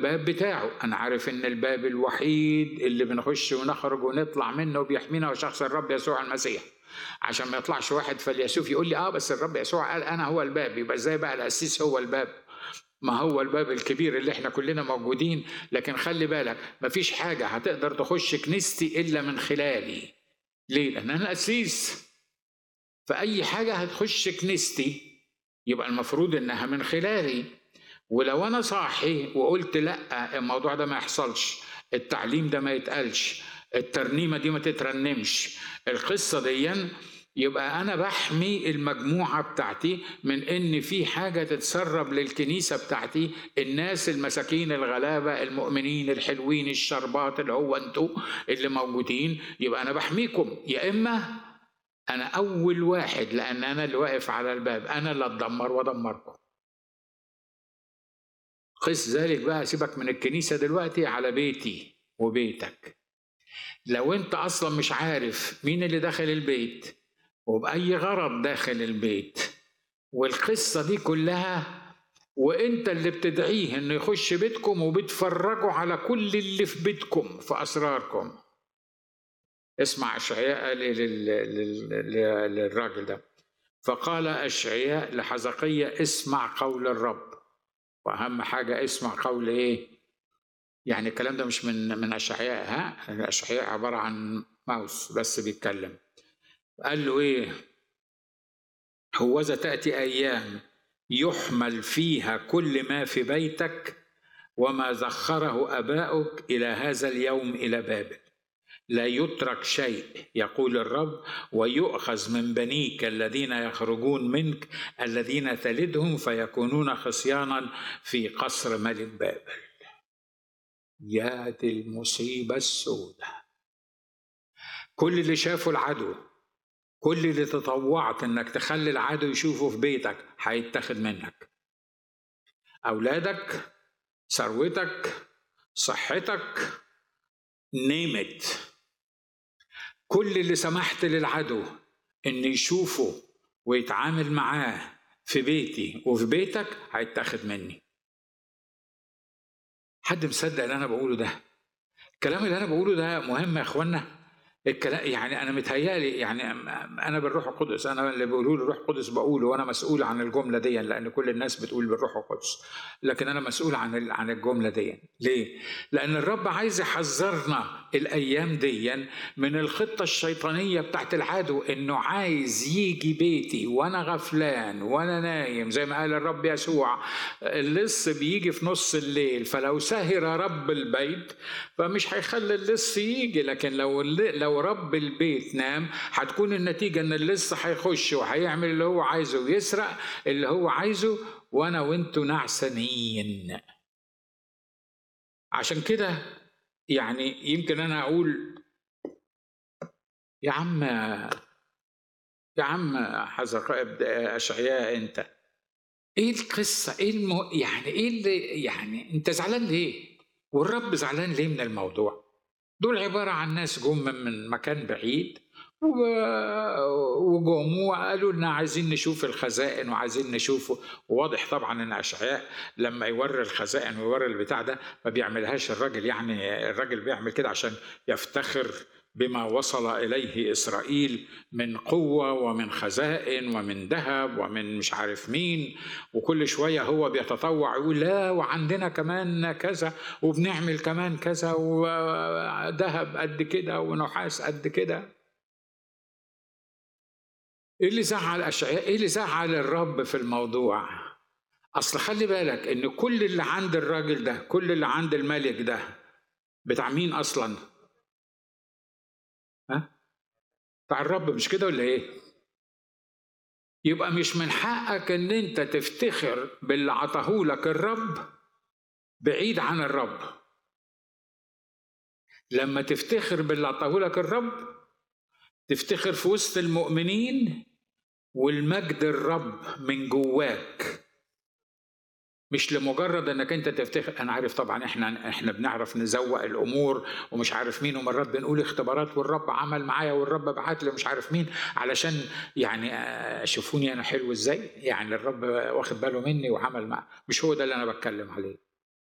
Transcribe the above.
الباب بتاعه انا عارف ان الباب الوحيد اللي بنخش ونخرج ونطلع منه وبيحمينا هو شخص الرب يسوع المسيح عشان ما يطلعش واحد فاليسوف يقول لي اه بس الرب يسوع قال انا هو الباب يبقى ازاي بقى القسيس هو الباب ما هو الباب الكبير اللي احنا كلنا موجودين لكن خلي بالك مفيش حاجة هتقدر تخش كنيستي إلا من خلالي ليه؟ لأن أنا قسيس فأي حاجة هتخش كنيستي يبقى المفروض إنها من خلالي ولو أنا صاحي وقلت لأ الموضوع ده ما يحصلش التعليم ده ما يتقالش الترنيمة دي ما تترنمش القصة دي يبقى أنا بحمي المجموعة بتاعتي من إن في حاجة تتسرب للكنيسة بتاعتي الناس المساكين الغلابة المؤمنين الحلوين الشربات اللي هو أنتوا اللي موجودين يبقى أنا بحميكم يا إما أنا أول واحد لأن أنا اللي واقف على الباب أنا اللي أتدمر وأدمركم قس ذلك بقى سيبك من الكنيسة دلوقتي على بيتي وبيتك لو انت اصلا مش عارف مين اللي داخل البيت وبأي غرض داخل البيت والقصة دي كلها وانت اللي بتدعيه انه يخش بيتكم وبتفرجوا على كل اللي في بيتكم في اسراركم اسمع اشعياء للراجل ده فقال اشعياء لحزقية اسمع قول الرب واهم حاجة اسمع قول ايه يعني الكلام ده مش من من اشعياء ها اشعياء عبارة عن ماوس بس بيتكلم قال له ايه هوذا تأتي أيام يحمل فيها كل ما في بيتك وما ذخره أباؤك إلى هذا اليوم إلى بابل لا يترك شيء يقول الرب ويؤخذ من بنيك الذين يخرجون منك الذين تلدهم فيكونون خصيانا في قصر ملك بابل يا دي المصيبة السوداء كل اللي شافوا العدو كل اللي تطوعت انك تخلي العدو يشوفه في بيتك هيتاخد منك اولادك ثروتك صحتك نيمت كل اللي سمحت للعدو ان يشوفه ويتعامل معاه في بيتي وفي بيتك هيتاخد مني حد مصدق اللي انا بقوله ده الكلام اللي انا بقوله ده مهم يا اخوانا الكلام يعني انا متهيألي يعني انا بالروح القدس انا اللي بيقولوا لي الروح القدس بقوله وانا مسؤول عن الجمله دي لان كل الناس بتقول بالروح القدس لكن انا مسؤول عن عن الجمله دي ليه لان الرب عايز يحذرنا الايام دي من الخطه الشيطانيه بتاعت العدو انه عايز يجي بيتي وانا غفلان وانا نايم زي ما قال الرب يسوع اللص بيجي في نص الليل فلو سهر رب البيت فمش هيخلي اللص يجي لكن لو لو رب البيت نام هتكون النتيجه ان اللص هيخش وهيعمل اللي هو عايزه ويسرق اللي هو عايزه وانا وانتوا نعسانين عشان كده يعني يمكن انا اقول يا عم يا عم حزقاء اشعياء انت ايه القصه ايه المو... يعني ايه اللي يعني انت زعلان ليه والرب زعلان ليه من الموضوع دول عباره عن ناس جم من مكان بعيد وجم وقالوا لنا عايزين نشوف الخزائن وعايزين نشوفه وواضح طبعا ان اشعياء لما يوري الخزائن ويوري البتاع ده ما بيعملهاش الراجل يعني الراجل بيعمل كده عشان يفتخر بما وصل اليه اسرائيل من قوه ومن خزائن ومن ذهب ومن مش عارف مين وكل شويه هو بيتطوع يقول لا وعندنا كمان كذا وبنعمل كمان كذا وذهب قد كده ونحاس قد كده ايه اللي زعل اشعياء ايه اللي زعل الرب في الموضوع اصل خلي بالك ان كل اللي عند الراجل ده كل اللي عند الملك ده بتاع مين اصلا ها بتاع الرب مش كده ولا ايه يبقى مش من حقك ان انت تفتخر باللي عطاهولك الرب بعيد عن الرب لما تفتخر باللي عطاهولك الرب تفتخر في وسط المؤمنين والمجد الرب من جواك مش لمجرد انك انت تفتخر انا عارف طبعا احنا احنا بنعرف نزوق الامور ومش عارف مين ومرات بنقول اختبارات والرب عمل معايا والرب بعت لي مش عارف مين علشان يعني شوفوني انا حلو ازاي يعني الرب واخد باله مني وعمل معايا مش هو ده اللي انا بتكلم عليه